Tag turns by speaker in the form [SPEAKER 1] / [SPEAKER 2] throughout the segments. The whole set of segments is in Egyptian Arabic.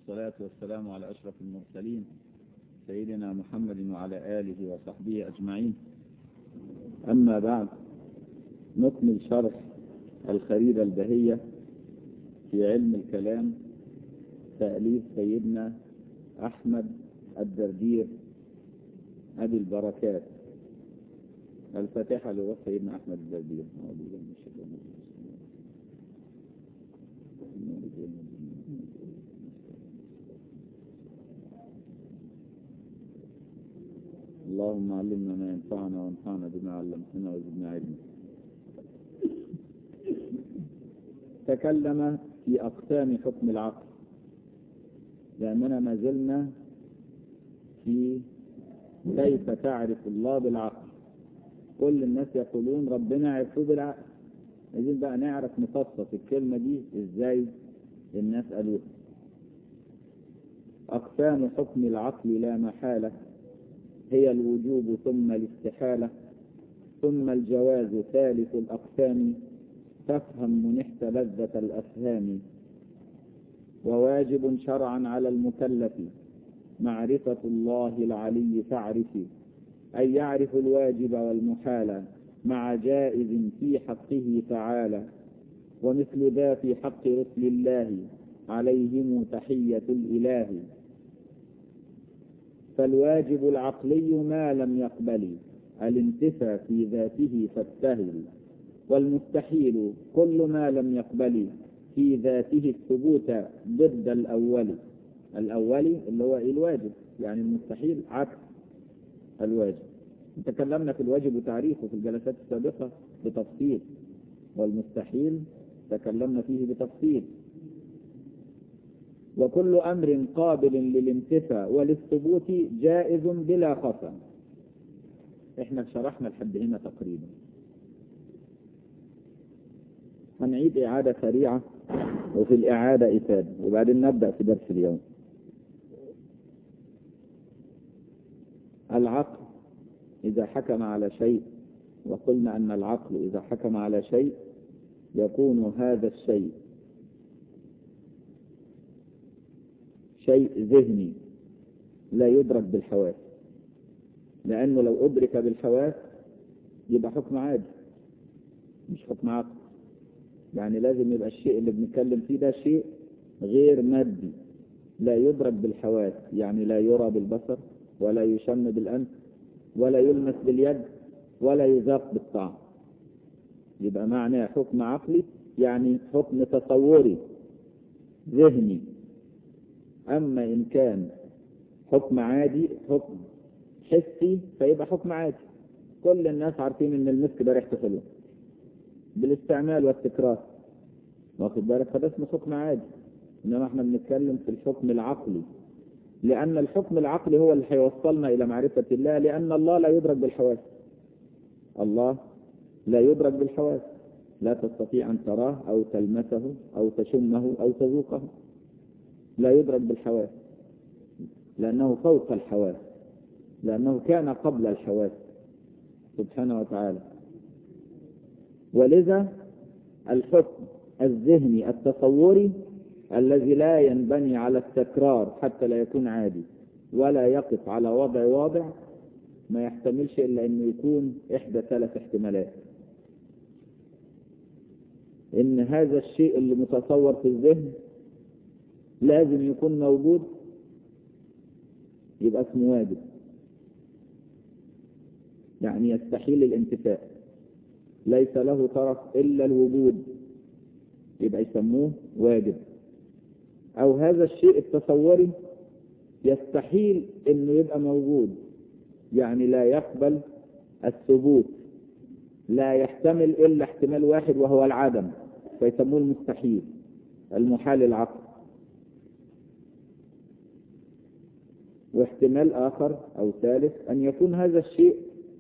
[SPEAKER 1] والصلاة والسلام على أشرف المرسلين سيدنا محمد وعلى آله وصحبه أجمعين أما بعد نكمل شرح الخريدة البهية في علم الكلام تأليف سيدنا أحمد الدردير أبي البركات الفاتحة لروح سيدنا أحمد الدردير اللهم علمنا ما ينفعنا وانفعنا بما علمتنا وزدنا علما تكلم في أقسام حكم العقل لأننا ما زلنا في كيف تعرف الله بالعقل كل الناس يقولون ربنا عرفوه بالعقل عايزين بقى نعرف نفصص الكلمة دي ازاي الناس قالوها أقسام حكم العقل لا محالة هي الوجوب ثم الاستحالة ثم الجواز ثالث الأقسام تفهم منحت لذة الأفهام وواجب شرعا على المكلف معرفة الله العلي فاعرفي أن يعرف الواجب والمحال مع جائز في حقه تعالى ومثل ذا في حق رسل الله عليهم تحية الإله فالواجب العقلي ما لم يقبل الانتفى في ذاته فابتهل والمستحيل كل ما لم يقبل في ذاته الثبوت ضد الأول الأول اللي هو الواجب يعني المستحيل عكس الواجب تكلمنا في الواجب وتعريفه في الجلسات السابقة بتفصيل والمستحيل تكلمنا فيه بتفصيل وكل أمر قابل للانتفاء وللثبوت جائز بلا خطأ احنا شرحنا لحد هنا تقريبا هنعيد إعادة سريعة وفي الإعادة إفادة وبعدين نبدأ في درس اليوم العقل إذا حكم على شيء وقلنا أن العقل إذا حكم على شيء يكون هذا الشيء شيء ذهني لا يدرك بالحواس لأنه لو أدرك بالحواس يبقى حكم عادي مش حكم عقل يعني لازم يبقى الشيء اللي بنتكلم فيه ده شيء غير مادي لا يدرك بالحواس يعني لا يرى بالبصر ولا يشم بالأنف ولا يلمس باليد ولا يذاق بالطعم يبقى معناه حكم عقلي يعني حكم تصوري ذهني أما إن كان حكم عادي حكم حسي فيبقى حكم عادي كل الناس عارفين ان المسك ده ريحته حلوه بالاستعمال والتكرار واخد بالك فده اسمه حكم عادي انما احنا بنتكلم في الحكم العقلي لان الحكم العقلي هو اللي هيوصلنا الى معرفه الله لان الله لا يدرك بالحواس الله لا يدرك بالحواس لا تستطيع ان تراه او تلمسه او تشمه او تذوقه لا يدرك بالحواس لانه فوق الحواس لانه كان قبل الحواس سبحانه وتعالى ولذا الحكم الذهني التصوري الذي لا ينبني على التكرار حتى لا يكون عادي ولا يقف على وضع واضع ما يحتملش الا انه يكون احدى ثلاث احتمالات ان هذا الشيء اللي متصور في الذهن لازم يكون موجود يبقى اسمه واجب يعني يستحيل الانتفاء ليس له طرف إلا الوجود يبقى يسموه واجب أو هذا الشيء التصوري يستحيل إنه يبقى موجود يعني لا يقبل الثبوت لا يحتمل إلا احتمال واحد وهو العدم فيسموه المستحيل المحال العقل واحتمال آخر أو ثالث أن يكون هذا الشيء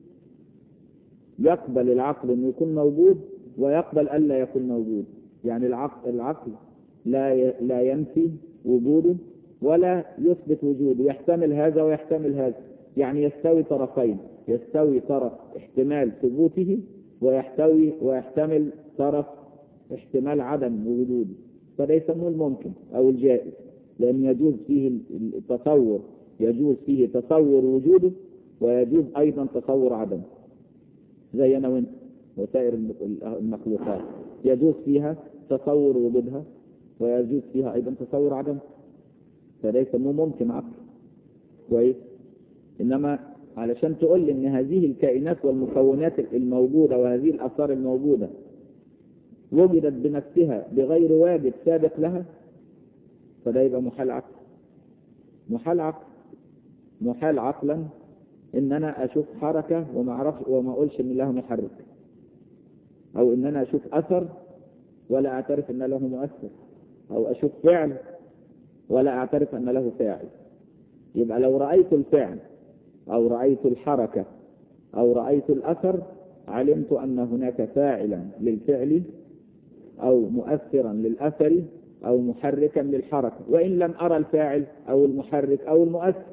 [SPEAKER 1] يقبل العقل انه يكون موجود ويقبل الا يكون موجود يعني العقل العقل لا لا ينفي وجوده ولا يثبت وجوده يحتمل هذا ويحتمل هذا يعني يستوي طرفين يستوي طرف احتمال ثبوته ويحتوي ويحتمل طرف احتمال عدم وجوده فده يسموه الممكن او الجائز لأن يجوز فيه التصور يجوز فيه تصور وجوده ويجوز أيضا تصور عدمه زي أنا وأنت وسائر المخلوقات يجوز فيها تصور وجودها ويجوز فيها أيضا تصور عدمه فليس مو ممكن عقل كويس إنما علشان تقول لي إن هذه الكائنات والمكونات الموجودة وهذه الآثار الموجودة وجدت بنفسها بغير واجب سابق لها فده يبقى محال عقل محال عقل محال عقلا ان انا اشوف حركة وما اعرفش وما اقولش ان لها محرك او ان انا اشوف اثر ولا اعترف ان له مؤثر او اشوف فعل ولا اعترف ان له فاعل يبقى لو رأيت الفعل او رأيت الحركة او رأيت الاثر علمت ان هناك فاعلا للفعل او مؤثرا للاثر أو محركا للحركة وإن لم أرى الفاعل أو المحرك أو المؤثر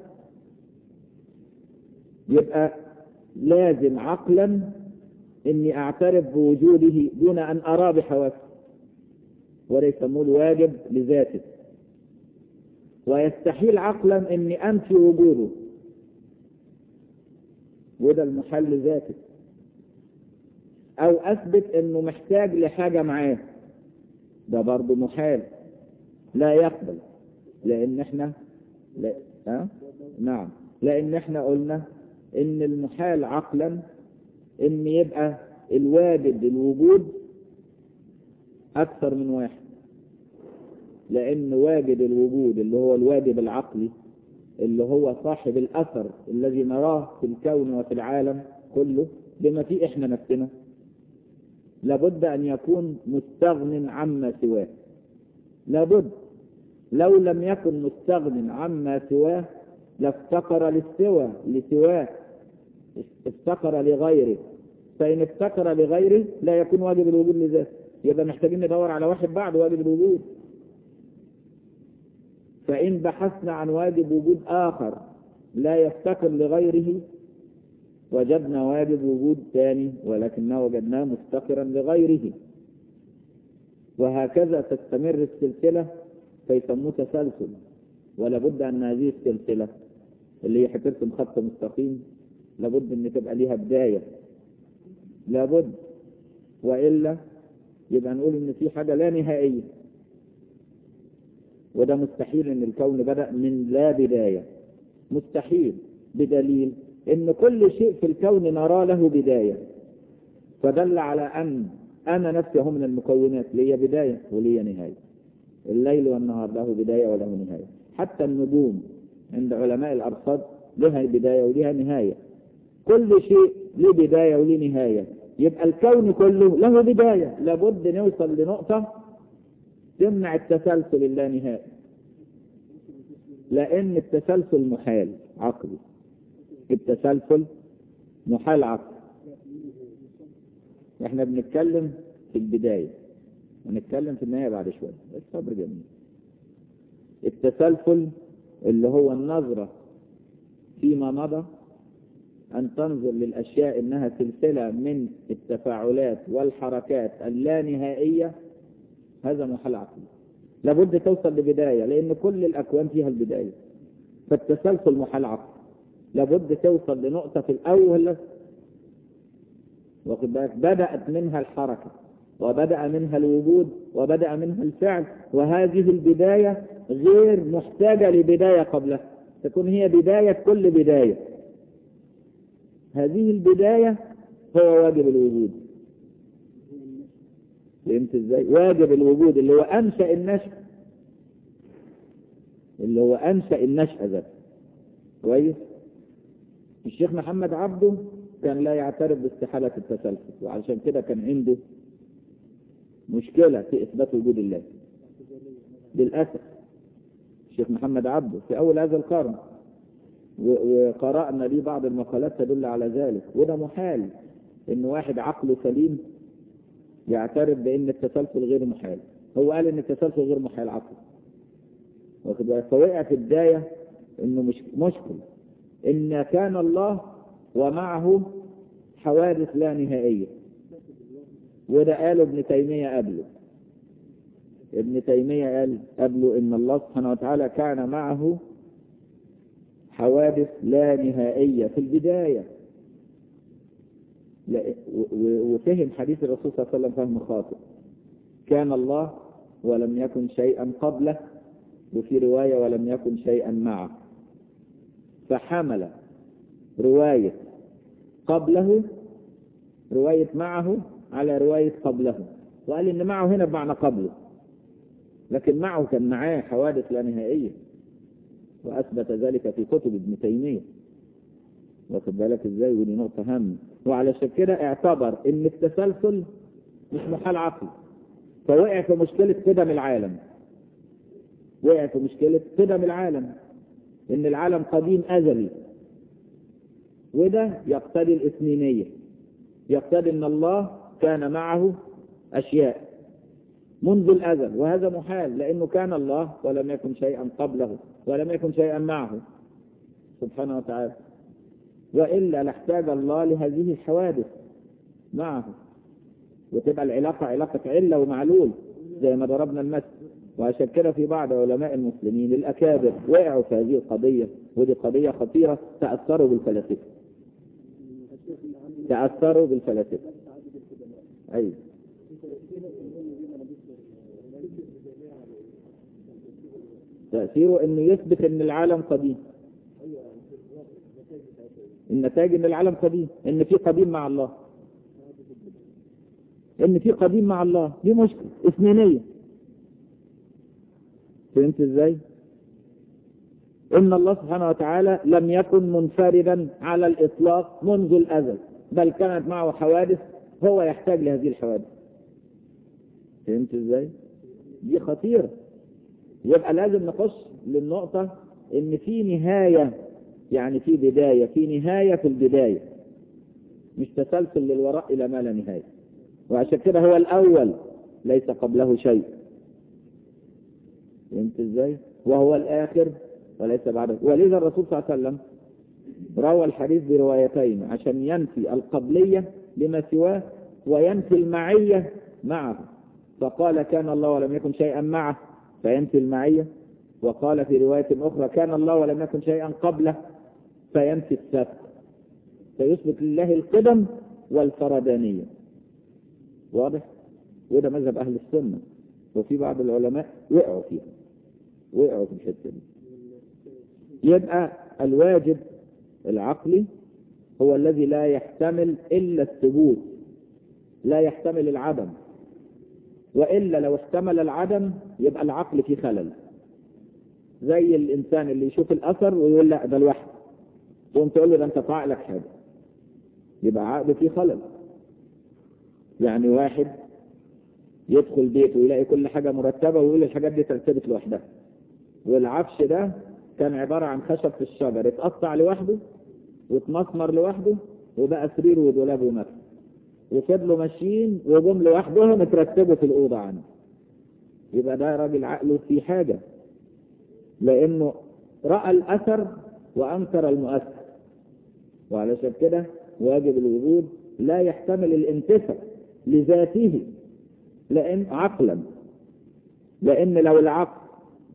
[SPEAKER 1] يبقى لازم عقلا إني أعترف بوجوده دون أن أراه بحواسي وليس مول واجب لذاته ويستحيل عقلا إني أنفي وجوده وده المحل لذاته أو أثبت إنه محتاج لحاجة معاه ده برضه محال لا يقبل لان احنا لا أه؟ نعم لان احنا قلنا ان المحال عقلا ان يبقى الواجب الوجود اكثر من واحد لان واجب الوجود اللي هو الواجب العقلي اللي هو صاحب الاثر الذي نراه في الكون وفي العالم كله بما فيه احنا نفسنا لابد أن يكون مستغن عما سواه لابد لو لم يكن مستغن عما سواه لافتقر للسوى لسواه افتقر لغيره فإن افتقر لغيره لا يكون واجب الوجود لذاته يبقى محتاجين ندور على واحد بعد واجب الوجود فإن بحثنا عن واجب وجود آخر لا يفتقر لغيره وجدنا واجب وجود ثاني ولكنه وجدناه مفتقرا لغيره وهكذا تستمر السلسلة فيسموه تسلسل ولا بد أن هذه السلسلة اللي هي حترسم خط مستقيم لابد أن تبقى ليها بداية لابد وإلا يبقى نقول إن في حاجة لا نهائية وده مستحيل إن الكون بدأ من لا بداية مستحيل بدليل ان كل شيء في الكون نرى له بداية فدل على ان انا نفسي هم من المكونات لي بداية ولي نهاية الليل والنهار له بداية وله نهاية حتى النجوم عند علماء الارصاد لها بداية ولها نهاية كل شيء له بداية وله نهاية يبقى الكون كله له بداية لابد نوصل لنقطة تمنع التسلسل اللانهائي لان التسلسل محال عقلي التسلسل محال عقل احنا بنتكلم في البداية ونتكلم في النهاية بعد شوية الصبر جميل التسلسل اللي هو النظرة فيما مضى أن تنظر للأشياء إنها سلسلة من التفاعلات والحركات اللانهائية هذا محال عقلي لابد توصل لبداية لأن كل الأكوان فيها البداية فالتسلسل محال عقلي لابد توصل لنقطة في الأول واخد بالك بدأت منها الحركة وبدأ منها الوجود وبدأ منها الفعل وهذه البداية غير محتاجة لبداية قبلها تكون هي بداية كل بداية هذه البداية هو واجب الوجود فهمت ازاي واجب الوجود اللي هو أنشأ النشأ اللي هو أنشأ النشأة ذات كويس الشيخ محمد عبده كان لا يعترف باستحالة التسلسل وعشان كده كان عنده مشكلة في إثبات وجود الله للأسف الشيخ محمد عبده في أول هذا القرن وقرأنا ليه بعض المقالات تدل على ذلك وده محال إن واحد عقله سليم يعترف بأن التسلسل غير محال هو قال إن التسلسل غير محال عقله واخد بالك فوقع في بداية إنه مش مشكل إن كان الله ومعه حوادث لا نهائية وده قاله ابن تيمية قبله ابن تيمية قال قبله إن الله سبحانه وتعالى كان معه حوادث لا نهائية في البداية وفهم حديث الرسول صلى الله عليه وسلم فهم خاطئ كان الله ولم يكن شيئا قبله وفي رواية ولم يكن شيئا معه فحمل رواية قبله رواية معه على رواية قبله وقال إن معه هنا بمعنى قبله لكن معه كان معاه حوادث لا نهائية وأثبت ذلك في كتب ابن تيمية واخد بالك ازاي ودي نقطة هامة وعلشان كده اعتبر ان التسلسل مش محال عقلي فوقع في مشكلة قدم العالم وقع في مشكلة قدم العالم ان العالم قديم ازلي وده يقتضي الاثنينية يقتضي ان الله كان معه اشياء منذ الازل وهذا محال لانه كان الله ولم يكن شيئا قبله ولم يكن شيئا معه سبحانه وتعالى وإلا لاحتاج الله لهذه الحوادث معه وتبقى العلاقة علاقة علة ومعلول زي ما ضربنا المثل وعشان كده في بعض علماء المسلمين الأكابر وقعوا في هذه القضية ودي قضية خطيرة تأثروا بالفلاسفة تأثروا بالفلاسفة أيوة تأثيره أنه يثبت أن العالم قديم النتائج ان العالم قديم ان في قديم مع الله ان في قديم مع الله دي مشكله اثنينيه فهمت ازاي ان الله سبحانه وتعالى لم يكن منفردا على الاطلاق منذ الازل بل كانت معه حوادث هو يحتاج لهذه الحوادث فهمت ازاي دي خطيره يبقى لازم نخش للنقطه ان في نهايه يعني في بداية في نهاية في البداية مش تسلسل للوراء إلى ما لا نهاية وعشان كده هو الأول ليس قبله شيء فهمت ازاي؟ وهو الآخر وليس بعده ولذا الرسول صلى الله عليه وسلم روى الحديث بروايتين عشان ينفي القبلية لما سواه وينفي المعية معه فقال كان الله ولم يكن شيئا معه فينفي المعية وقال في رواية أخرى كان الله ولم يكن شيئا قبله فينفي السبق فيثبت لله القدم والفردانية واضح وده مذهب أهل السنة وفي بعض العلماء وقعوا فيها وقعوا في الحتة دي يبقى الواجب العقلي هو الذي لا يحتمل إلا الثبوت لا يحتمل العدم وإلا لو احتمل العدم يبقى العقل فيه خلل زي الإنسان اللي يشوف الأثر ويقول لا ده لوحده تقوم تقول له ده أنت في عقلك حاجة يبقى عقله فيه خلل يعني واحد يدخل بيته ويلاقي كل حاجة مرتبة ويقول الحاجات دي ترتبط لوحدها والعفش ده كان عبارة عن خشب في الشجر اتقطع لوحده واتمسمر لوحده وبقى سرير ودولاب ومكتب وفضلوا ماشيين وجم لوحدهم اترتبوا في الأوضة عنه يبقى ده راجل عقله في حاجة لأنه رأى الأثر وأنكر المؤثر وعلشان كده واجب الوجود لا يحتمل الانتفاع لذاته لأن عقلا لأن لو العقل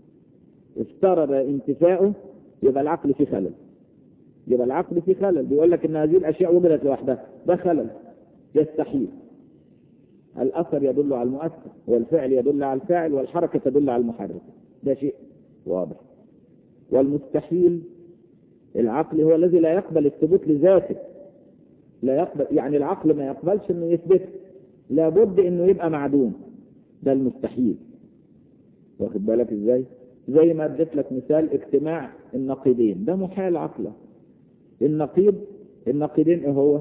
[SPEAKER 1] افترض انتفاؤه يبقى العقل فيه خلل يبقى العقل فيه خلل بيقول لك ان هذه الاشياء وجدت لوحدها ده خلل يستحيل الاثر يدل على المؤثر والفعل يدل على الفاعل والحركه تدل على المحرك ده شيء واضح والمستحيل العقل هو الذي لا يقبل الثبوت لذاته لا يقبل يعني العقل ما يقبلش انه يثبت لابد انه يبقى معدوم ده المستحيل واخد بالك ازاي زي ما اديت لك مثال اجتماع النقيضين ده محال عقلا النقيض النقيضين ايه هو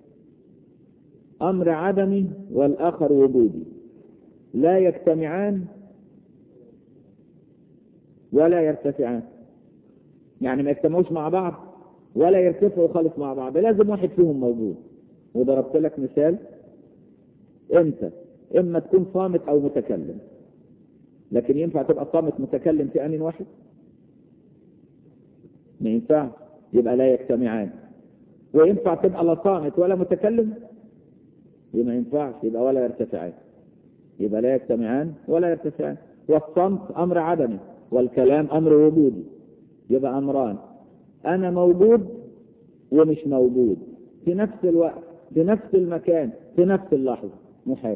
[SPEAKER 1] امر عدمي والاخر وجودي لا يجتمعان ولا يرتفعان يعني ما يجتمعوش مع بعض ولا يرتفعوا خالص مع بعض لازم واحد فيهم موجود وضربت لك مثال انت اما تكون صامت او متكلم لكن ينفع تبقى صامت متكلم في ان واحد ما ينفع يبقى لا يجتمعان وينفع تبقى لا صامت ولا متكلم يبقى ما ينفعش يبقى ولا يرتفعان يبقى لا يجتمعان ولا يرتفعان والصمت أمر عدمي والكلام أمر وجودي يبقى أمران أنا موجود ومش موجود في نفس الوقت في نفس المكان في نفس اللحظة محال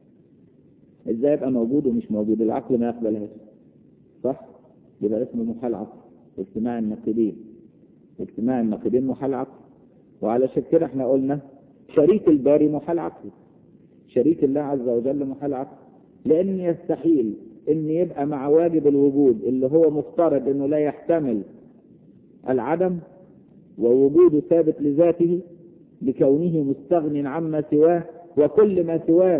[SPEAKER 1] ازاي يبقى موجود ومش موجود العقل ما يقبلهاش صح يبقى اسمه محال عقل اجتماع النقيضين اجتماع النقيضين محال عقل وعلى كده احنا قلنا شريك الباري محال عقل شريك الله عز وجل محال عقل لان يستحيل ان يبقى مع واجب الوجود اللي هو مفترض انه لا يحتمل العدم ووجوده ثابت لذاته لكونه مستغن عما سواه وكل ما سواه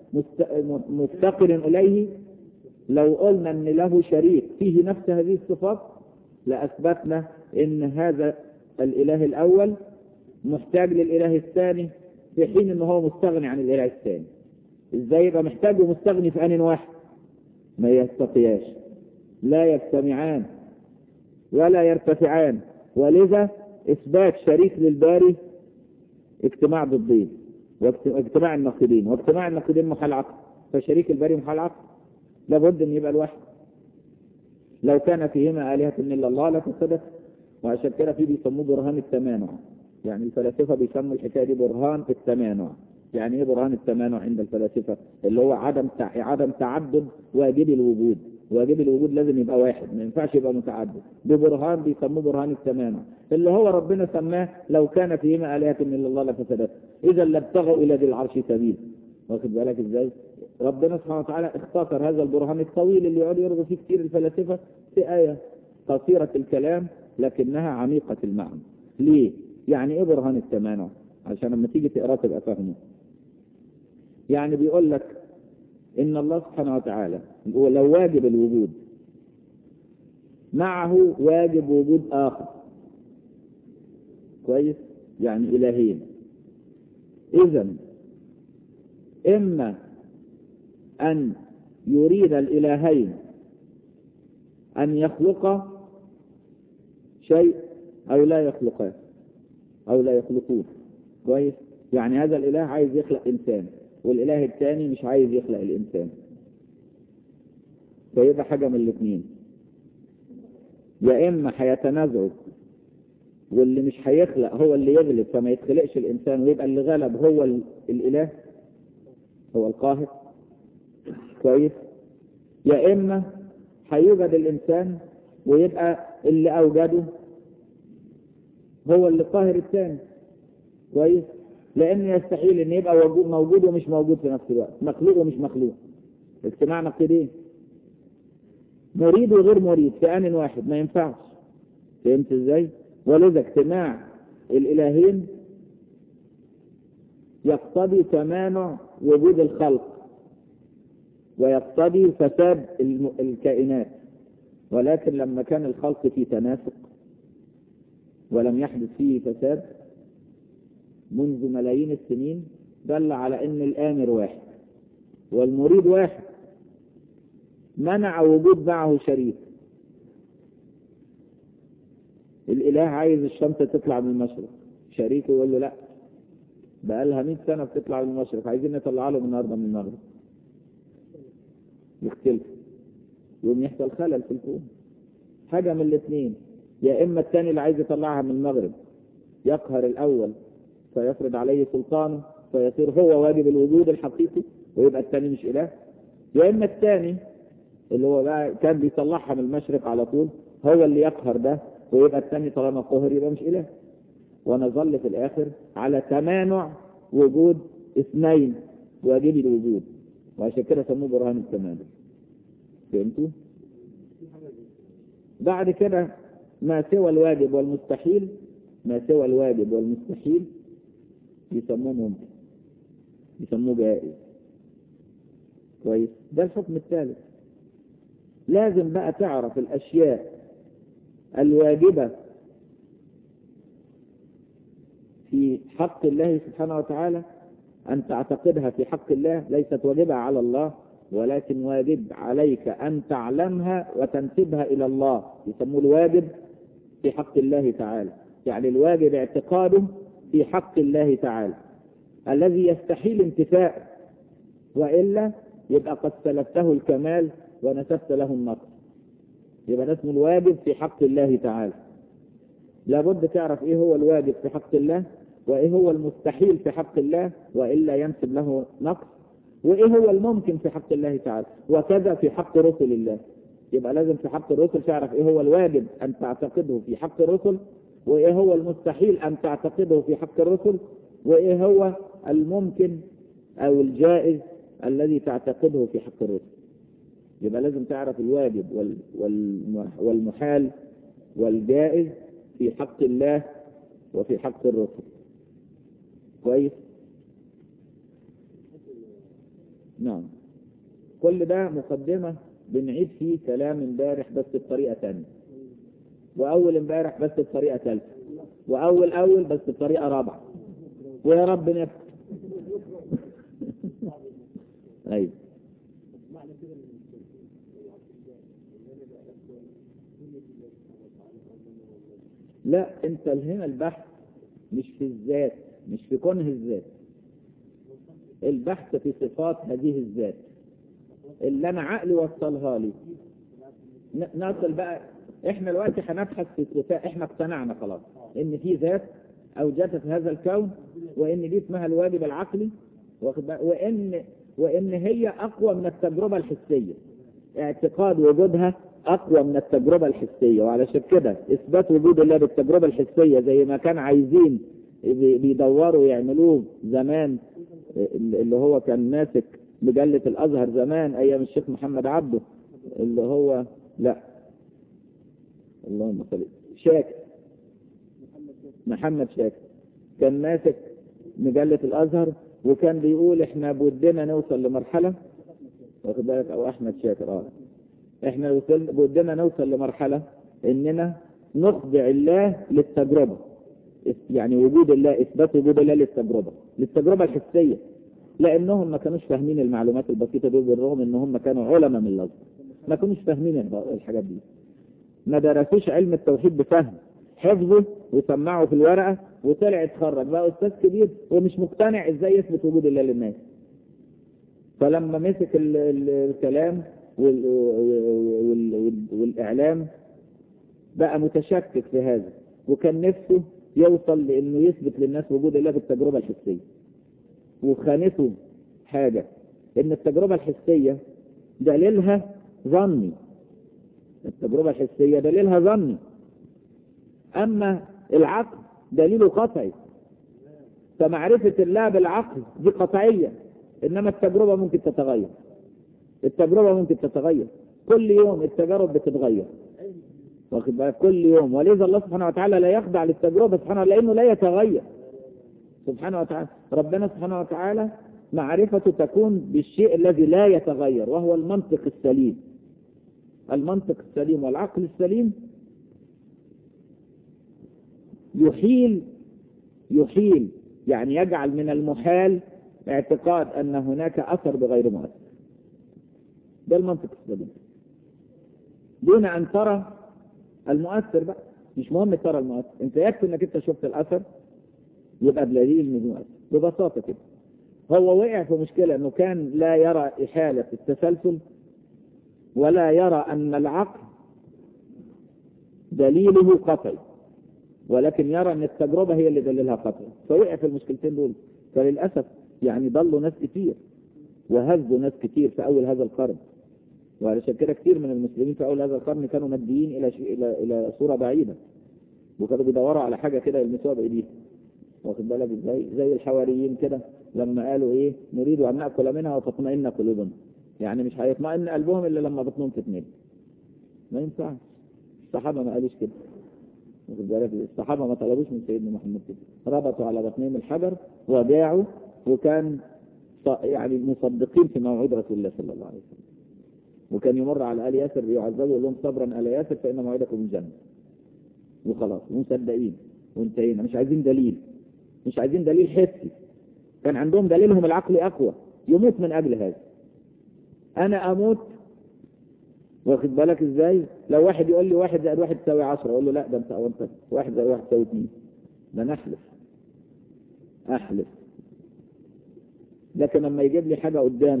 [SPEAKER 1] مفتقر إليه لو قلنا أن له شريك فيه نفس هذه الصفات لأثبتنا أن هذا الإله الأول محتاج للإله الثاني في حين أنه هو مستغني عن الإله الثاني إزاي يبقى محتاج ومستغني في آن واحد ما يستطيعش لا يجتمعان ولا يرتفعان ولذا إثبات شريك للباري اجتماع ضدين واجتماع النقيضين واجتماع النقيضين محال عقل فشريك الباري محال عقل لابد ان يبقى الواحد لو كان فيهما آلهة إلا الله لفسدت وعشان كده في بيسموه برهان التمانع يعني الفلاسفة بيسموا الحكاية دي برهان التمانع يعني ايه برهان التمانع عند الفلاسفة اللي هو عدم عدم تعدد واجب الوجود واجب الوجود لازم يبقى واحد ما ينفعش يبقى متعدد ببرهان بيسموه برهان التمانع اللي هو ربنا سماه لو كان فيهما آلهة إلا الله لفسدت إذا لابتغوا إلى ذي العرش سبيل واخد بالك إزاي ربنا سبحانه وتعالى اختصر هذا البرهان الطويل اللي يقعد يرضى فيه كتير الفلاسفة في آية قصيرة الكلام لكنها عميقة المعنى ليه؟ يعني ايه برهان التمانع عشان لما تيجي تقراه تبقى فاهمه يعني بيقول لك ان الله سبحانه وتعالى لو واجب الوجود معه واجب وجود اخر كويس يعني الهين اذا اما ان يريد الالهين ان يخلق شيء او لا يخلقان او لا يخلقون كويس يعني هذا الاله عايز يخلق انسان والاله الثاني مش عايز يخلق الانسان فيبقى حاجه من الاثنين يا اما هيتنازعوا واللي مش هيخلق هو اللي يغلب فما يتخلقش الانسان ويبقى اللي غلب هو الاله هو القاهر كويس يا اما هيوجد الانسان ويبقى اللي اوجده هو اللي قاهر الثاني كويس لان يستحيل ان يبقى موجود ومش موجود في نفس الوقت مخلوق ومش مخلوق اجتماع نقيضين مريد وغير مريد في ان واحد ما ينفعش فهمت ازاي ولذا اجتماع الالهين يقتضي تمانع وجود الخلق ويقتضي فساد الكائنات ولكن لما كان الخلق في تناسق ولم يحدث فيه فساد منذ ملايين السنين دل على ان الامر واحد والمريد واحد منع وجود معه شريك الاله عايز الشمس تطلع من المشرق شريكه يقول له لا بقى لها 100 سنه بتطلع من المشرق عايزين نطلع لهم النهارده من المغرب يختلف يقوم يحصل خلل في الكون حاجه من الاثنين يا اما الثاني اللي عايز يطلعها من المغرب يقهر الاول فيفرض عليه سلطانه فيصير هو واجب الوجود الحقيقي ويبقى الثاني مش اله يا اما الثاني اللي هو بقى كان بيطلعها من المشرق على طول هو اللي يقهر ده ويبقى الثاني طالما قهر يبقى مش اله ونظل في الاخر على تمانع وجود اثنين واجب الوجود وعشان كده سموه برهان التمانع فهمتوا؟ بعد كده ما سوى الواجب والمستحيل ما سوى الواجب والمستحيل يسموه ممكن يسموه جائز كويس ده الحكم الثالث لازم بقى تعرف الأشياء الواجبة في حق الله سبحانه وتعالى أن تعتقدها في حق الله ليست واجبة على الله ولكن واجب عليك أن تعلمها وتنسبها إلى الله يسموه الواجب في حق الله تعالى يعني الواجب اعتقاده في حق الله تعالى الذي يستحيل انتفاء وإلا يبقى قد سلبته الكمال ونسبت له النقص يبقى ده اسمه الواجب في حق الله تعالى لابد تعرف ايه هو الواجب في حق الله وايه هو المستحيل في حق الله والا ينسب له نقص وايه هو الممكن في حق الله تعالى وكذا في حق رسل الله يبقى لازم في حق الرسل تعرف ايه هو الواجب ان تعتقده في حق الرسل وايه هو المستحيل ان تعتقده في حق الرسل وايه هو الممكن او الجائز الذي تعتقده في حق الرسل يبقى لازم تعرف الواجب والمحال والجائز في حق الله وفي حق الرسل كويس نعم كل ده مقدمة بنعيد فيه كلام امبارح بس بطريقة ثانية وأول امبارح بس بطريقة ثالثة وأول أول بس بطريقة رابعة ويا رب نفس أيوة لا انت هنا البحث مش في الذات مش في كونه الذات البحث في صفات هذه الذات اللي انا عقلي وصلها لي نصل بقى احنا دلوقتي هنبحث في صفات احنا اقتنعنا خلاص ان في ذات اوجدت هذا الكون وان دي اسمها الواجب العقلي وان وان هي اقوى من التجربه الحسيه اعتقاد وجودها اقوى من التجربه الحسيه وعلشان كده اثبات وجود الله بالتجربه الحسيه زي ما كان عايزين بيدوروا يعملوه زمان اللي هو كان ماسك مجلة الأزهر زمان أيام الشيخ محمد عبده اللي هو لا اللهم صل شاكر محمد شاكر كان ماسك مجلة الأزهر وكان بيقول احنا بودنا نوصل لمرحلة واخد بالك أو أحمد شاكر اه احنا بودنا نوصل لمرحلة اننا نخضع الله للتجربة يعني وجود الله اثبات وجود الله للتجربة للتجربة الحسية لانهم ما كانوش فاهمين المعلومات البسيطة دول بالرغم ان هم كانوا علماء من الازهر ما كانوش فاهمين الحاجات دي ما درسوش علم التوحيد بفهم حفظه وسمعه في الورقة وطلع اتخرج بقى استاذ كبير ومش مقتنع ازاي يثبت وجود الله للناس فلما مسك الكلام والاعلام بقى متشكك في هذا وكان نفسه يوصل لانه يثبت للناس وجود الله بالتجربة الحسية وخانته حاجة ان التجربة الحسية دليلها ظني التجربة الحسية دليلها ظني اما العقل دليله قطعي فمعرفة الله بالعقل دي قطعية انما التجربة ممكن تتغير التجربة ممكن تتغير كل يوم التجارب بتتغير واخد بالك كل يوم ولذا الله سبحانه وتعالى لا يخضع للتجربة سبحانه لأنه لا يتغير سبحانه وتعالى ربنا سبحانه وتعالى معرفته تكون بالشيء الذي لا يتغير وهو المنطق السليم المنطق السليم والعقل السليم يحيل يحيل يعني يجعل من المحال اعتقاد أن هناك أثر بغير مؤثر ده المنطق السليم دون أن ترى المؤثر بقى مش مهم ترى المؤثر انت يكفي انك انت شفت الاثر يبقى بدليل انه مؤثر ببساطه كده هو وقع في مشكله انه كان لا يرى احاله التسلسل ولا يرى ان العقل دليله قطعي ولكن يرى ان التجربه هي اللي دليلها قطعي فوقع في المشكلتين دول فللاسف يعني ضلوا ناس كتير وهزوا ناس كتير في اول هذا القرن وعلشان كده كتير من المسلمين في اول هذا القرن كانوا ماديين الى شيء الى الى صوره بعيده وكانوا بيدوروا على حاجه كده يلمسوها بايديهم واخد بالك ازاي زي الحواريين كده لما قالوا ايه نريد ان ناكل منها وتطمئن قلوبنا يعني مش هيطمئن قلبهم الا لما بطنهم تتملي ما ينفعش الصحابه ما قالوش كده واخد بالك الصحابه ما طلبوش من سيدنا محمد كده ربطوا على بطنهم الحجر وباعوا وكان يعني مصدقين في موعود رسول الله صلى الله عليه وسلم وكان يمر على آل ياسر بيعذبوا يقول لهم صبرا آل ياسر فإن موعدكم الجنة وخلاص ومصدقين وانتهينا مش عايزين دليل مش عايزين دليل حسي كان عندهم دليلهم العقلي أقوى يموت من أجل هذا أنا أموت واخد بالك ازاي لو واحد يقول لي واحد زائد واحد تساوي عشرة اقول له لا ده انت انت واحد زائد واحد تساوي اثنين ده انا احلف احلف لكن لما يجيب لي حاجة قدامي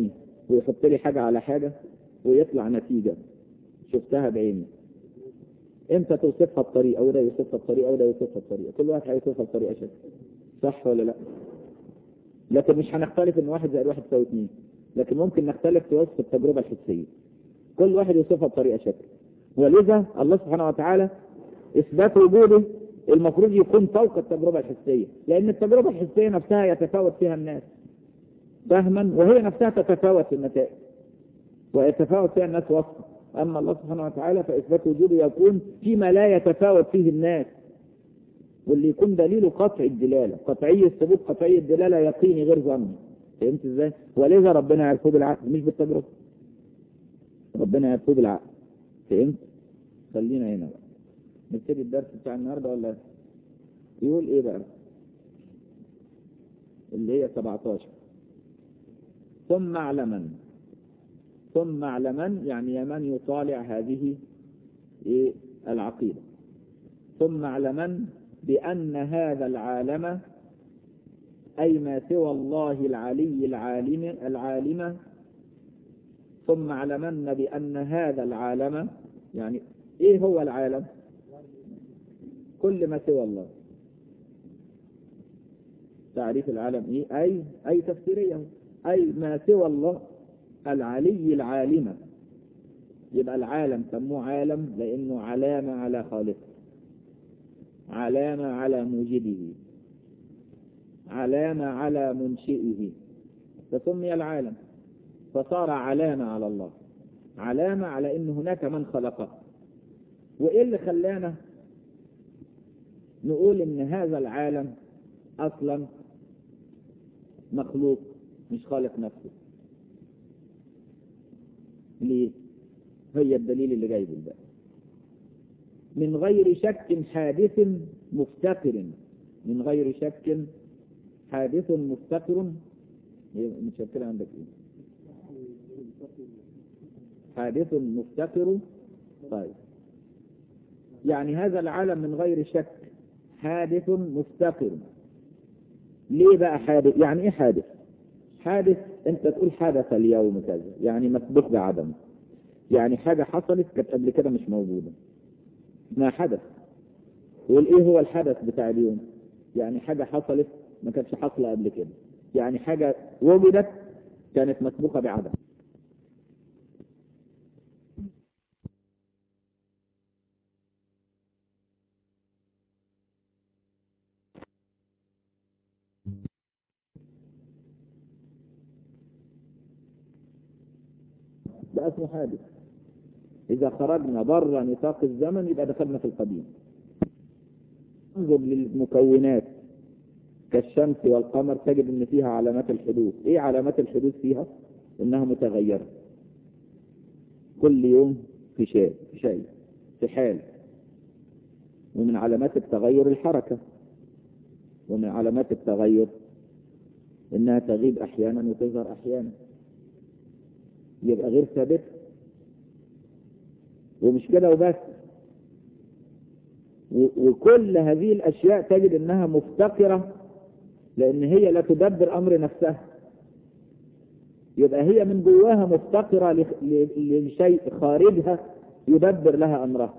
[SPEAKER 1] ويحط لي حاجة على حاجة ويطلع نتيجة شفتها بعيني امتى توصفها بطريقة وده يوصفها بطريقة وده يوصفها بطريقة كل واحد هيوصفها بطريقة شكل صح ولا لا لكن مش هنختلف ان واحد زائد واحد يساوي اثنين لكن ممكن نختلف في وصف التجربة الحسية كل واحد يوصفها بطريقة شكل ولذا الله سبحانه وتعالى إثبات وجوده المفروض يكون فوق التجربة الحسية لأن التجربة الحسية نفسها يتفاوت فيها الناس فهما وهي نفسها تتفاوت في النتائج ويتفاوت فيها الناس وصفا أما الله سبحانه وتعالى فإثبات وجوده يكون فيما لا يتفاوت فيه الناس واللي يكون دليله قطع الدلالة قطعي الثبوت قطعي الدلالة يقيني غير ظني فهمت ازاي؟ ولذا ربنا يعرفه بالعقل مش بالتجربة ربنا يعرفه بالعقل فهمت؟ خلينا هنا بقى نبتدي الدرس بتاع النهارده ولا يقول ايه بقى؟ اللي هي 17 ثم اعلمن ثم اعلمن يعني يا من يطالع هذه ايه العقيدة ثم اعلمن بأن هذا العالم أي ما سوى الله العلي العالم العالم ثم اعلمن بأن هذا العالم يعني ايه هو العالم كل ما سوى الله تعريف العالم ايه اي اي تفسيريه اي ما سوى الله العلي العالم يبقى العالم سموه عالم لانه علامة على خالقه علامة على موجده علامة على منشئه فسمي العالم فصار علامة على الله علامة على ان هناك من خلقه وايه اللي خلانا نقول ان هذا العالم اصلا مخلوق مش خالق نفسه ليه هي الدليل اللي جايبه ده من غير شك حادث مفتقر من غير شك حادث مفتقر متشكلة عندك ايه حادث مفتقر طيب يعني هذا العالم من غير شك حادث مفتقر ليه بقى حادث يعني ايه حادث حادث انت تقول حدث اليوم كذا يعني مسبوق بعدم يعني حاجة حصلت كانت قبل كده مش موجودة ما حدث والايه هو الحدث بتاع اليوم يعني حاجة حصلت ما كانتش حاصلة قبل كده يعني حاجة وجدت كانت مسبوقة بعدم ده اسمه حادث إذا خرجنا بره نطاق الزمن يبقى دخلنا في القديم انظر للمكونات كالشمس والقمر تجد ان فيها علامات الحدوث ايه علامات الحدوث فيها انها متغيرة كل يوم في شيء في شيء في حال ومن علامات التغير الحركة ومن علامات التغير انها تغيب احيانا وتظهر احيانا يبقى غير ثابت ومش كده وبس وكل هذه الاشياء تجد انها مفتقرة لان هي لا تدبر امر نفسها يبقى هي من جواها مفتقرة لشيء خارجها يدبر لها امرها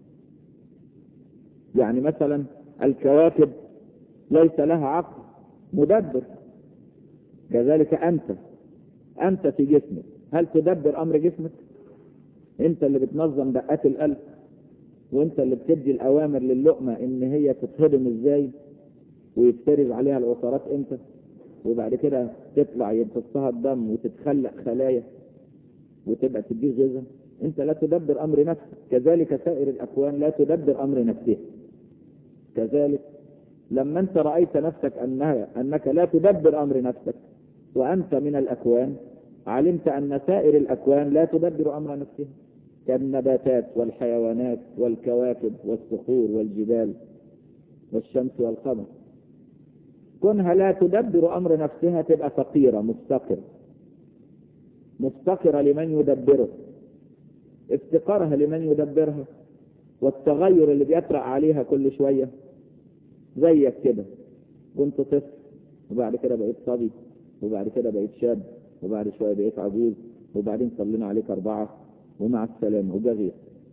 [SPEAKER 1] يعني مثلا الكواكب ليس لها عقل مدبر كذلك انت انت في جسمك هل تدبر امر جسمك انت اللي بتنظم دقات القلب وانت اللي بتدي الاوامر للقمة ان هي تتهضم ازاي ويتفرز عليها العصارات امتى وبعد كده تطلع يمتصها الدم وتتخلق خلايا وتبقى تديه غذاء انت لا تدبر امر نفسك كذلك سائر الاكوان لا تدبر امر نفسها كذلك لما انت رأيت نفسك انها انك لا تدبر امر نفسك وانت من الاكوان علمت ان سائر الاكوان لا تدبر امر نفسها كالنباتات والحيوانات والكواكب والصخور والجبال والشمس والقمر كونها لا تدبر امر نفسها تبقى فقيرة مفتقرة مفتقرة لمن يدبره افتقارها لمن يدبرها والتغير اللي بيطرأ عليها كل شوية زيك كده كنت طفل وبعد كده بقيت صبي وبعد كده بقيت شاب وبعد شوية بقيت عجوز وبعدين صلينا عليك أربعة ومع السلامة وجا غير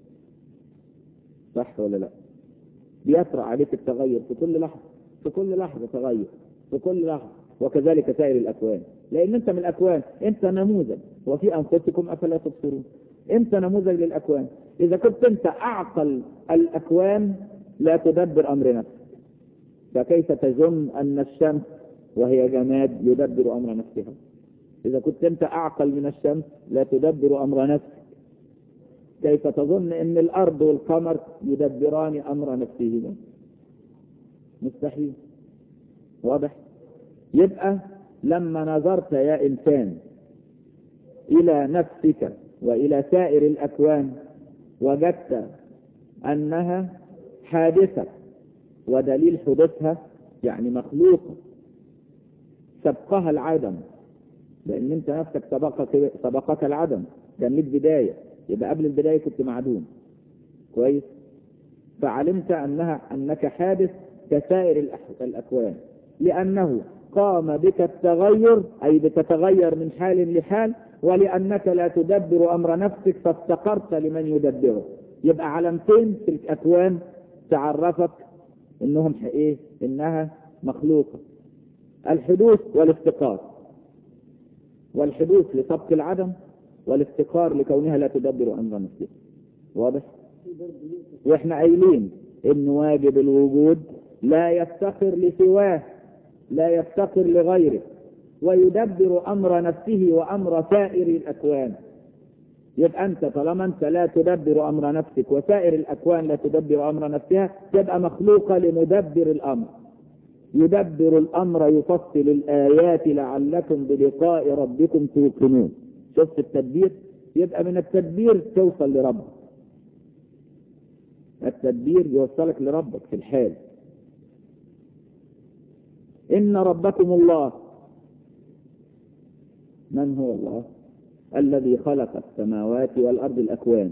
[SPEAKER 1] صح ولا لا بيطرأ عليك التغير في كل لحظة في كل لحظة تغير في كل لحظة وكذلك سائر الأكوان لأن أنت من الأكوان أنت نموذج وفي أنفسكم أفلا تبصرون أنت نموذج للأكوان إذا كنت أنت أعقل الأكوان لا تدبر أمر نفسك فكيف تظن أن الشمس وهي جماد يدبر أمر نفسها إذا كنت أنت أعقل من الشمس لا تدبر أمر نفسك كيف تظن أن الأرض والقمر يدبران أمر نفسهما مستحيل واضح يبقى لما نظرت يا إنسان إلى نفسك وإلى سائر الأكوان وجدت أنها حادثة ودليل حدوثها يعني مخلوقة سبقها العدم لأن أنت نفسك سبقك, سبقك العدم كان لك بداية يبقى قبل البداية كنت معدوم كويس فعلمت أنها أنك حادث كسائر الأكوان لأنه قام بك التغير أي بتتغير من حال لحال ولأنك لا تدبر أمر نفسك فافتقرت لمن يدبره يبقى علامتين في الأكوان تعرفك انهم ايه انها مخلوقة الحدوث والافتقار والحدوث لسبق العدم والافتقار لكونها لا تدبر امر نفسها واضح واحنا قايلين ان واجب الوجود لا يفتقر لسواه لا يفتقر لغيره ويدبر امر نفسه وامر سائر الاكوان يبقى انت طالما انت لا تدبر امر نفسك وسائر الاكوان لا تدبر امر نفسها تبقى مخلوقه لمدبر الامر يدبر الامر يفصل الايات لعلكم بلقاء ربكم توقنون شفت التدبير يبقى من التدبير توصل لربك التدبير يوصلك لربك في الحال ان ربكم الله من هو الله الذي خلق السماوات والأرض الأكوان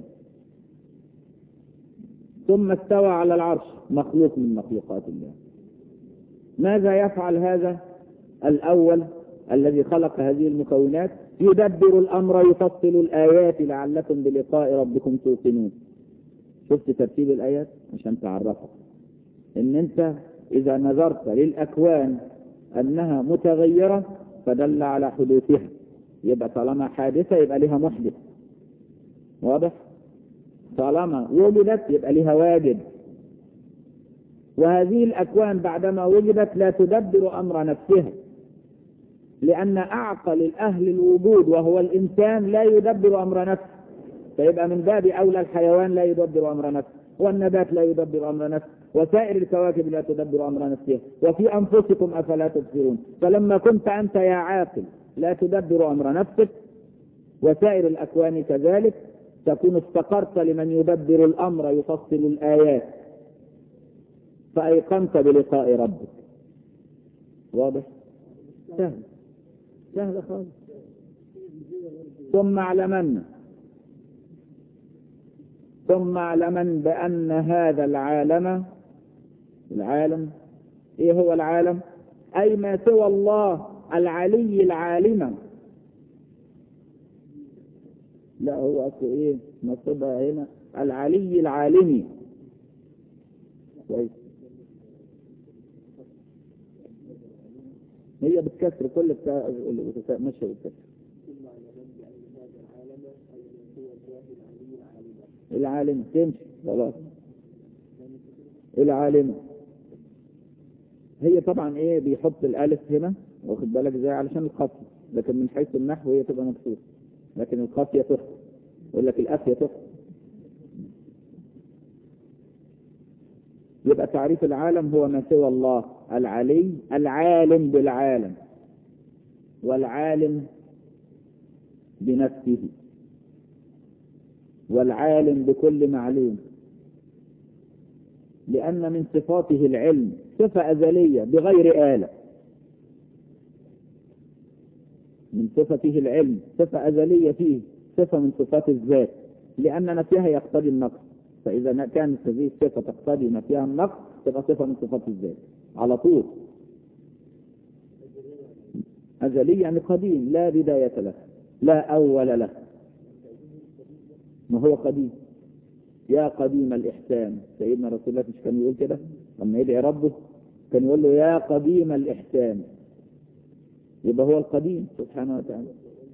[SPEAKER 1] ثم استوى على العرش مخلوق من مخلوقات الله ماذا يفعل هذا الأول الذي خلق هذه المكونات يدبر الأمر يفصل الآيات لعلكم بلقاء ربكم توقنون شفت ترتيب الآيات عشان تعرفها إن أنت إذا نظرت للأكوان أنها متغيرة فدل على حدوثها يبقى طالما حادثة يبقى لها محدث واضح طالما وجدت يبقى لها واجب وهذه الأكوان بعدما وجدت لا تدبر أمر نفسها لأن أعقل الأهل الوجود وهو الإنسان لا يدبر أمر نفسه فيبقى من باب أولى الحيوان لا يدبر أمر نفسه والنبات لا يدبر أمر نفسه وسائر الكواكب لا تدبر أمر نفسها وفي أنفسكم أفلا تبصرون فلما كنت أنت يا عاقل لا تدبر أمر نفسك وسائر الأكوان كذلك تكون استقرت لمن يدبر الأمر يفصل الآيات فأيقنت بلقاء ربك واضح سهل سهل خالص ثم اعلمن ثم اعلمن بأن هذا العالم العالم ايه هو العالم اي ما سوى الله العلي العالم لا هو اصله ايه نصبها هنا العلي العالمي كويس هي بتكسر كل بتاع ماشيه بالكسر العالم تمشي خلاص العالم هي طبعا ايه بيحط الالف هنا واخد بالك ازاي علشان القافيه لكن من حيث النحو هي تبقى مكسوره لكن القافيه تخطئ يقول لك الافيه تخطئ يبقى تعريف العالم هو ما سوى الله العلي العالم بالعالم والعالم بنفسه والعالم بكل معلوم لأن من صفاته العلم صفة أزلية بغير آلة من صفته العلم صفة أزلية فيه صفة من صفات الذات لأن نفيها يقتضي النقص فإذا كانت هذه الصفة تقتضي نفيها النقص تبقى صفة من صفات الذات على طول أزلي يعني قديم لا بداية له لا أول له ما هو قديم يا قديم الإحسان سيدنا رسول الله مش كان يقول كده لما يدعي ربه كان يقول له يا قديم الإحسان يبقى هو القديم سبحانه وتعالى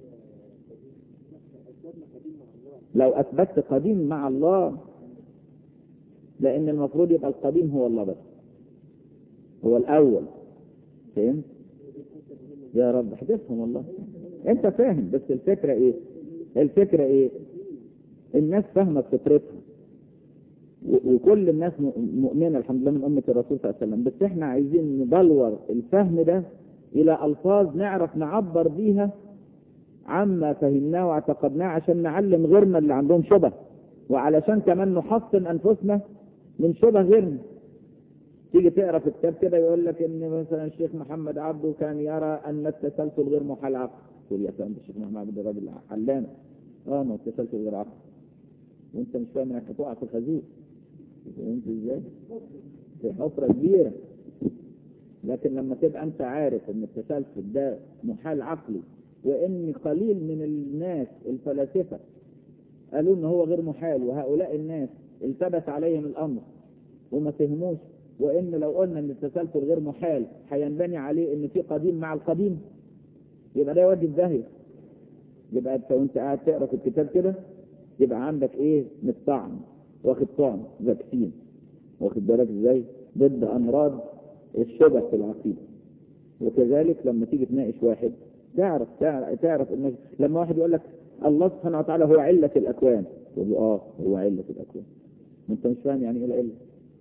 [SPEAKER 1] لو أثبتت قديم مع الله لأن المفروض يبقى القديم هو الله بس هو الأول فهمت؟ يا رب احدثهم والله انت فاهم بس الفكرة ايه الفكرة ايه الناس فاهمة فطرتها وكل الناس مؤمنة الحمد لله من أمة الرسول صلى الله عليه وسلم بس احنا عايزين ندلور الفهم ده إلى ألفاظ نعرف نعبر بيها عما فهمناه واعتقدناه عشان نعلم غيرنا اللي عندهم شبه وعلشان كمان نحصن أنفسنا من شبه غيرنا تيجي تقرا في كتاب كده يقول لك ان مثلا الشيخ محمد عبده كان يرى ان التسلسل غير محال عقل تقول يا سلام الشيخ محمد عبده راجل علامه اه ما التسلسل غير عقل وانت مش فاهم انك هتقع في الخازوق فهمت ازاي؟ في حفره كبيره لكن لما تبقى انت عارف ان التسلسل ده محال عقلي وان قليل من الناس الفلاسفه قالوا ان هو غير محال وهؤلاء الناس التبس عليهم الامر وما فهموش وان لو قلنا ان التسلسل غير محال هينبني عليه ان في قديم مع القديم يبقى ده يودي في داهيه يبقى انت وانت قاعد تقرا في الكتاب كده يبقى عندك ايه مطعم واخد طعم فاكسين واخد بالك ازاي ضد امراض الشبه في العقيده وكذلك لما تيجي تناقش واحد تعرف تعرف, تعرف ان لما واحد يقول لك الله سبحانه وتعالى هو علة الأكوان تقول له اه هو علة الأكوان انت مش فاهم يعني ايه العلة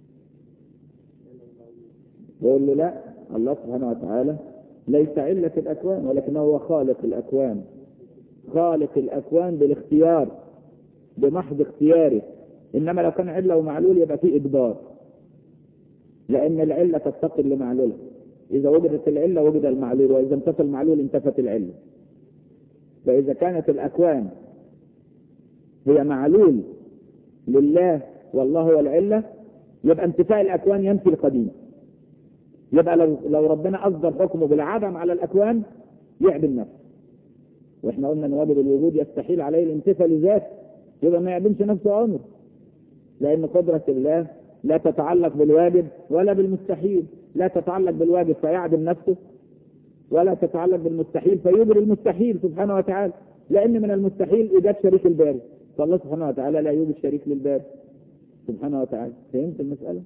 [SPEAKER 1] يقول له لا الله سبحانه وتعالى ليس علة الأكوان ولكنه هو خالق الأكوان خالق الأكوان بالاختيار بمحض اختياره إنما لو كان علة ومعلول يبقى فيه إجبار لأن العلة تفتقر لمعلولها إذا وجدت العلة وجد المعلول وإذا انتفى المعلول انتفت العلة فإذا كانت الأكوان هي معلول لله والله هو العلة يبقى انتفاء الأكوان ينفي القديم يبقى لو لو ربنا أصدر حكمه بالعدم على الأكوان يعدم نفسه واحنا قلنا ان واجب الوجود يستحيل عليه الانتفاء لذاته يبقى ما يعدمش نفسه عمره لأن قدرة الله لا تتعلق بالواجب ولا بالمستحيل لا تتعلق بالواجب فيعدم نفسه ولا تتعلق بالمستحيل فيجري المستحيل سبحانه وتعالى لأن من المستحيل إيجاد شريك الباري فالله سبحانه وتعالى لا يوجد شريك للباري سبحانه وتعالى فهمت المسألة؟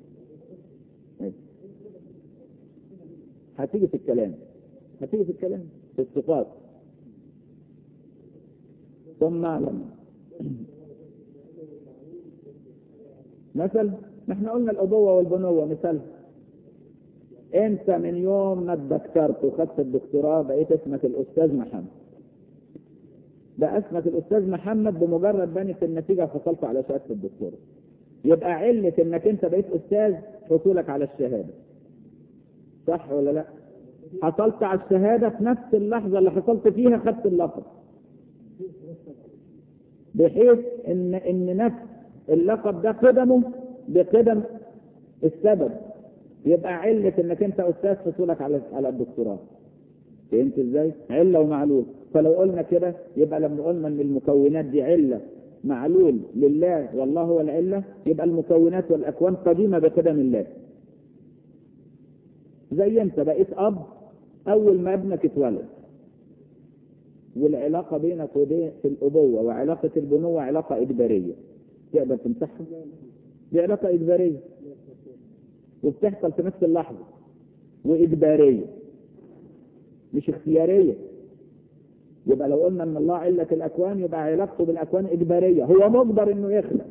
[SPEAKER 1] هتيجي في الكلام هتيجي في الكلام في الصفات ثم اعلم مثل احنا قلنا الأبوة والبنوة مثال انت من يوم ما اتذكرت وخدت الدكتوراه بقيت اسمك الاستاذ محمد ده اسمك الاستاذ محمد بمجرد بنت النتيجة حصلت على شهادة الدكتوراه يبقى علة انك انت بقيت استاذ حصولك على الشهادة صح ولا لا حصلت على الشهادة في نفس اللحظة اللي حصلت فيها خدت اللقب بحيث ان ان نفس اللقب ده قدمه بقدم السبب يبقى علة انك انت استاذ حصولك على على الدكتوراه فهمت ازاي؟ علة ومعلول فلو قلنا كده يبقى لما قلنا ان المكونات دي علة معلول لله والله هو العلة يبقى المكونات والاكوان قديمة بقدم الله زي انت بقيت اب اول ما ابنك اتولد والعلاقة بينك وبين في الأبوة وعلاقة البنوة علاقة إجبارية تقدر تمسحها؟ دي علاقة إجبارية وبتحصل في نفس اللحظة وإجبارية مش اختيارية يبقى لو قلنا ان الله علة الأكوان يبقى علاقته بالأكوان إجبارية هو مقدر انه يخلق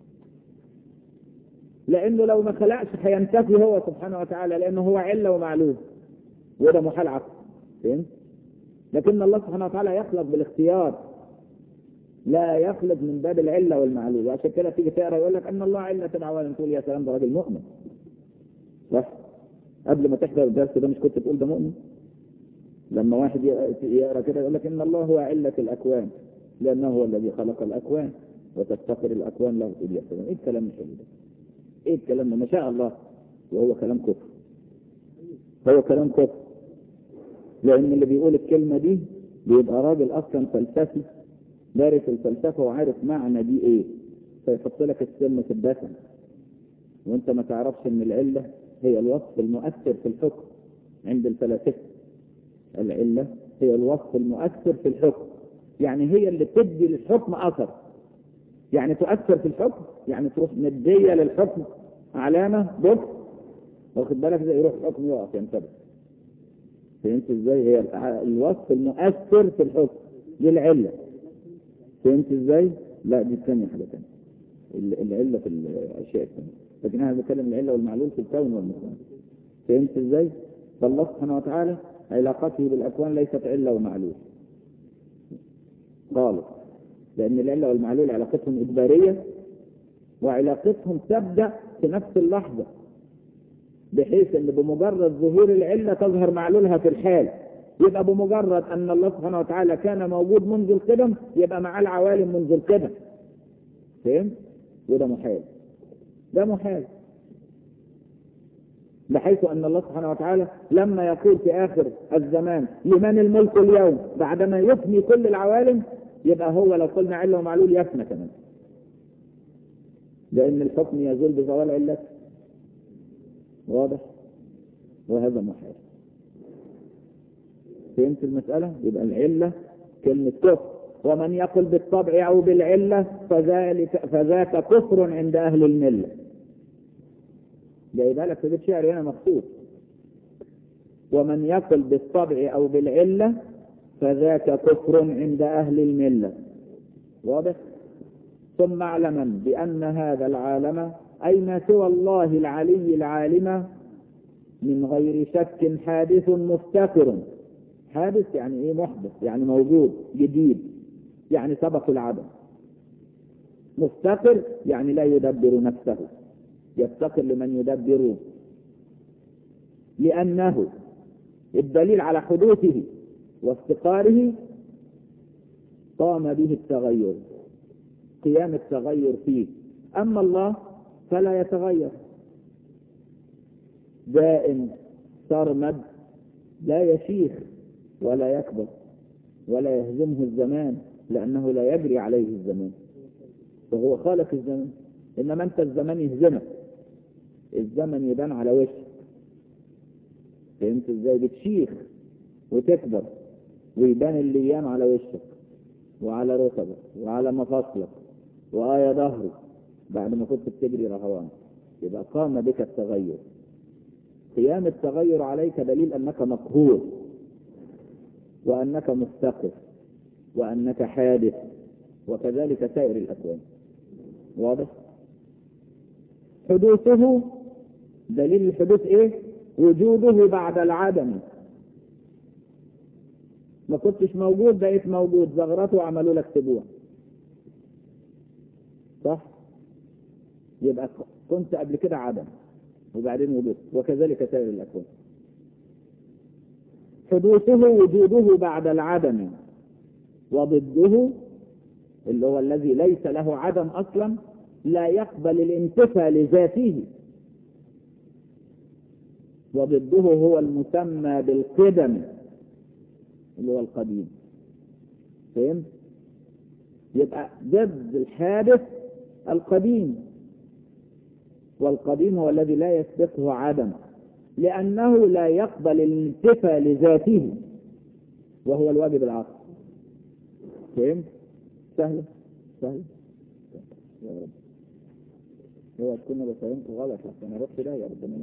[SPEAKER 1] لأنه لو ما خلقش هينتفي هو سبحانه وتعالى لأنه هو علة ومعلوم وده محال عقل فهمت؟ لكن الله سبحانه وتعالى يخلق بالاختيار لا يخلق من باب العله والمعلول وعشان كده تيجي تقرا يقول لك ان الله عله العوالم تقول يا سلام ده راجل مؤمن صح قبل ما تحضر الدرس ده مش كنت تقول ده مؤمن لما واحد يقرا كده يقول لك ان الله هو عله الاكوان لانه هو الذي خلق الاكوان وتفتقر الاكوان له تقول يا سلام ايه الكلام الحلو ده؟ ايه الكلام ده ما شاء الله وهو كلام كفر هو كلام كفر لأن اللي بيقول الكلمة دي بيبقى راجل أصلا فلسفي دارس الفلسفة وعارف معنى دي إيه فيحط لك السم في الدسم وأنت ما تعرفش إن العلة هي الوصف المؤثر في الحكم عند الفلاسفة العلة هي الوصف المؤثر في الحكم يعني هي اللي تدي للحكم أثر يعني تؤثر في الحكم يعني تروح مدية للحكم علامة بص واخد بالك زي يروح الحكم يقف ينتبه فهمت ازاي هي الوصف المؤثر في الحكم دي العلة فهمت ازاي لا دي الثانية حاجة ثانية العلة في الأشياء الثانية لكن انا بتكلم العلة والمعلول في الكون والمكان فهمت ازاي فالله سبحانه وتعالى علاقته بالأكوان ليست علة ومعلول خالص لأن العلة والمعلول علاقتهم إجبارية وعلاقتهم تبدأ في نفس اللحظة بحيث أن بمجرد ظهور العلة تظهر معلولها في الحال يبقى بمجرد أن الله سبحانه وتعالى كان موجود منذ القدم يبقى مع العوالم منذ القدم فهمت؟ وده محال ده محال بحيث أن الله سبحانه وتعالى لما يقول في آخر الزمان لمن الملك اليوم بعدما يفني كل العوالم يبقى هو لو قلنا علة ومعلول يفنى كمان لأن الحكم يزول بزوال علته واضح وهذا محال فهمت المسألة يبقى العلة كلمة كفر ومن يقل بالطبع أو بالعلة فذلك فذاك كفر عند أهل الملة جايبها لك في بيت شعر هنا مخصوص ومن يقل بالطبع أو بالعلة فذاك كفر عند أهل الملة واضح ثم اعلما بأن هذا العالم أي ما سوى الله العلي العالم من غير شك حادث مفتقر حادث يعني ايه محدث يعني موجود جديد يعني سبق العدم مفتقر يعني لا يدبر نفسه يفتقر لمن يدبره لأنه الدليل على حدوثه وافتقاره قام به التغير قيام التغير فيه أما الله فلا يتغير دائم سرمد لا يشيخ ولا يكبر ولا يهزمه الزمان لأنه لا يجري عليه الزمان فهو خالق الزمان إنما أنت الزمان يهزمك الزمن يبان على وشك فهمت ازاي بتشيخ وتكبر ويبان الايام على وشك وعلى ركبك وعلى مفاصلك وآية ظهرك بعد ما كنت بتجري رهوان يبقى قام بك التغير قيام التغير عليك دليل أنك مقهور وأنك مفتقر وأنك حادث وكذلك سائر الأكوان واضح حدوثه دليل الحدوث ايه وجوده بعد العدم ما كنتش موجود بقيت موجود زغرته وعملوا لك سبوع صح يبقى كنت قبل كده عدم وبعدين وجود وكذلك سائر الأكوان حدوثه وجوده بعد العدم وضده اللي هو الذي ليس له عدم أصلا لا يقبل الانتفاء لذاته وضده هو المسمى بالقدم اللي هو القديم فهمت يبقى ضد الحادث القديم والقديم هو الذي لا يسبقه عدم لأنه لا يقبل الانتفاء لذاته وهو الواجب العقل فهمت سهل سهل يا رب هو تكون بفهمت غلط عشان اروح في يا ربنا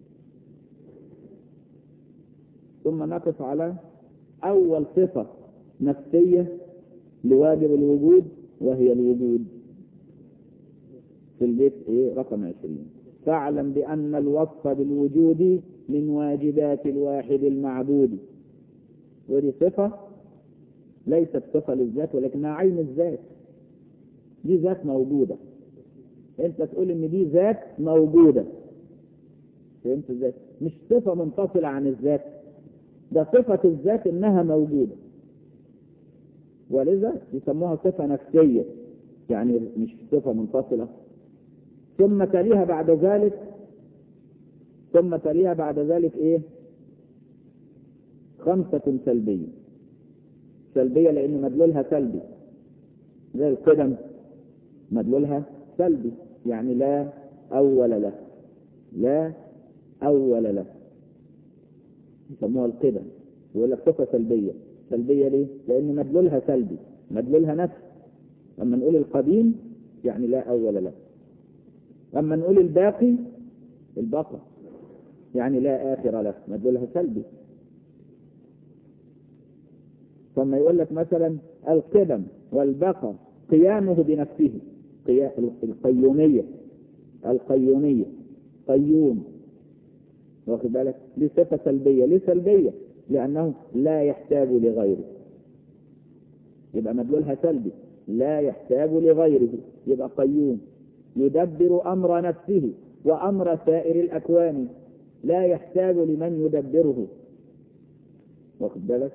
[SPEAKER 1] ثم نقف على أول صفة نفسية لواجب الوجود وهي الوجود في البيت ايه رقم عشرين فاعلم بأن الوصف بالوجود من واجبات الواحد المعبود ودي صفة ليست صفة للذات ولكنها عين الذات دي ذات موجودة انت تقول ان دي ذات موجودة فهمت ازاي مش صفة منفصلة عن الذات ده صفة الذات انها موجودة ولذا يسموها صفة نفسية يعني مش صفة منفصلة ثم تليها بعد ذلك ثم تليها بعد ذلك ايه خمسة سلبية سلبية لأن مدلولها سلبي زي القدم مدلولها سلبي يعني لا أول له لا أول له يسموها القدم يقول لك صفة سلبية سلبية ليه؟ لأن مدلولها سلبي مدلولها نفس أما نقول القديم يعني لا أول له أما نقول الباقي البقى يعني لا آخر له مدلولها سلبي ثم يقول لك مثلا القدم والبقى قيامه بنفسه القيومية القيومية قيوم واخد بالك دي صفة سلبية ليه سلبية؟ لأنه لا يحتاج لغيره يبقى مدلولها سلبي لا يحتاج لغيره يبقى قيوم يدبر أمر نفسه وأمر سائر الأكوان لا يحتاج لمن يدبره واخد بالك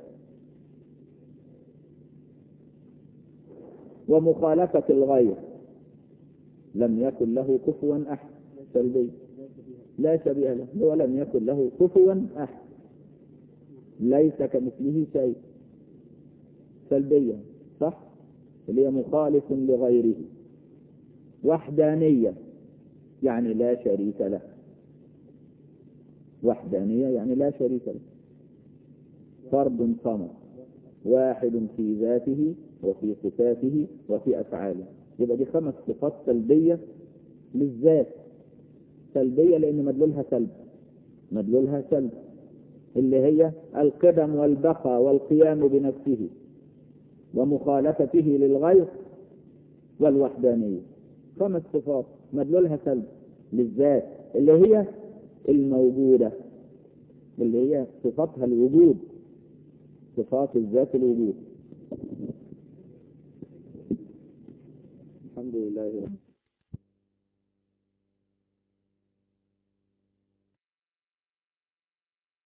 [SPEAKER 1] ومخالفة الغير لم يكن له كفوا أحد سلبي لا شبيه له ولم يكن له كفوا أحد ليس كمثله شيء سلبية صح اللي هي مخالف لغيره وحدانية يعني لا شريك له وحدانية يعني لا شريك له فرد صمد واحد في ذاته وفي صفاته وفي أفعاله يبقى دي خمس صفات سلبية للذات سلبية لأن مدلولها سلب مدلولها سلب اللي هي القدم والبقى والقيام بنفسه ومخالفته للغير والوحدانية خمس صفات مدلولها سلب للذات اللي هي الموجودة اللي هي صفاتها الوجود صفات الذات الوجود الحمد لله رب